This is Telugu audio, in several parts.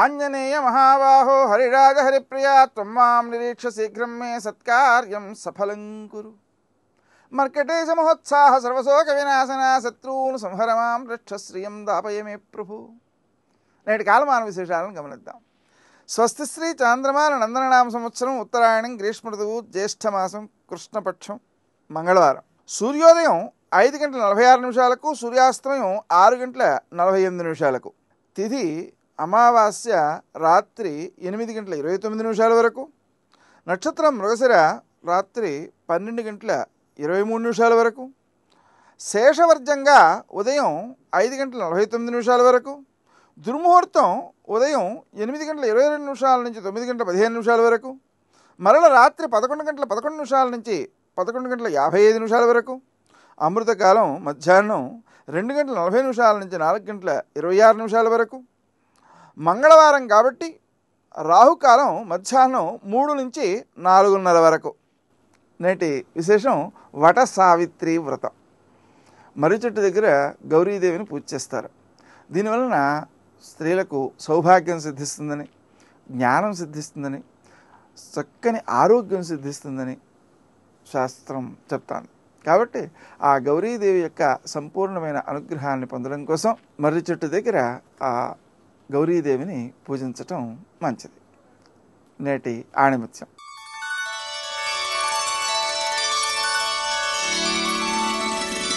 ఆంజనేయ మహాబాహో హరిరాజ హరిప్రియ త్వం మాం నిరీక్ష శీఘ్రం మే సత్కార్యం సఫలం కురు మర్కటేశ మహోత్సాహ సర్వశోక వినాశన శత్రువును సంహర మాం రక్షశ్రియం దాపయ మే ప్రభు నేటి కాలమాన విశేషాలను గమనిద్దాం స్వస్తి శ్రీ చాంద్రమాన నందననామ సంవత్సరం ఉత్తరాయణం గ్రీష్మ ఋతువు జ్యేష్ఠమాసం కృష్ణపక్షం మంగళవారం సూర్యోదయం ఐదు గంటల నలభై ఆరు నిమిషాలకు సూర్యాస్తమయం ఆరు గంటల నలభై ఎనిమిది నిమిషాలకు తిథి అమావాస్య రాత్రి ఎనిమిది గంటల ఇరవై తొమ్మిది నిమిషాల వరకు నక్షత్రం మృగశిర రాత్రి పన్నెండు గంటల ఇరవై మూడు నిమిషాల వరకు శేషవర్జంగా ఉదయం ఐదు గంటల నలభై తొమ్మిది నిమిషాల వరకు దుర్ముహూర్తం ఉదయం ఎనిమిది గంటల ఇరవై రెండు నిమిషాల నుంచి తొమ్మిది గంటల పదిహేను నిమిషాల వరకు మరల రాత్రి పదకొండు గంటల పదకొండు నిమిషాల నుంచి పదకొండు గంటల యాభై ఐదు నిమిషాల వరకు అమృతకాలం మధ్యాహ్నం రెండు గంటల నలభై నిమిషాల నుంచి నాలుగు గంటల ఇరవై ఆరు నిమిషాల వరకు మంగళవారం కాబట్టి రాహుకాలం మధ్యాహ్నం మూడు నుంచి నాలుగున్నర వరకు నేటి విశేషం వట సావిత్రి వ్రతం మర్రి చెట్టు దగ్గర గౌరీదేవిని పూజ చేస్తారు దీనివలన స్త్రీలకు సౌభాగ్యం సిద్ధిస్తుందని జ్ఞానం సిద్ధిస్తుందని చక్కని ఆరోగ్యం సిద్ధిస్తుందని శాస్త్రం చెప్తాను కాబట్టి ఆ గౌరీదేవి యొక్క సంపూర్ణమైన అనుగ్రహాన్ని పొందడం కోసం మర్రి చెట్టు దగ్గర ఆ గౌరీదేవిని పూజించటం మంచిది నేటి ఆణిముత్యం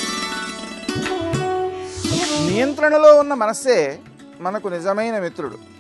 నియంత్రణలో ఉన్న మనస్సే మనకు నిజమైన మిత్రుడు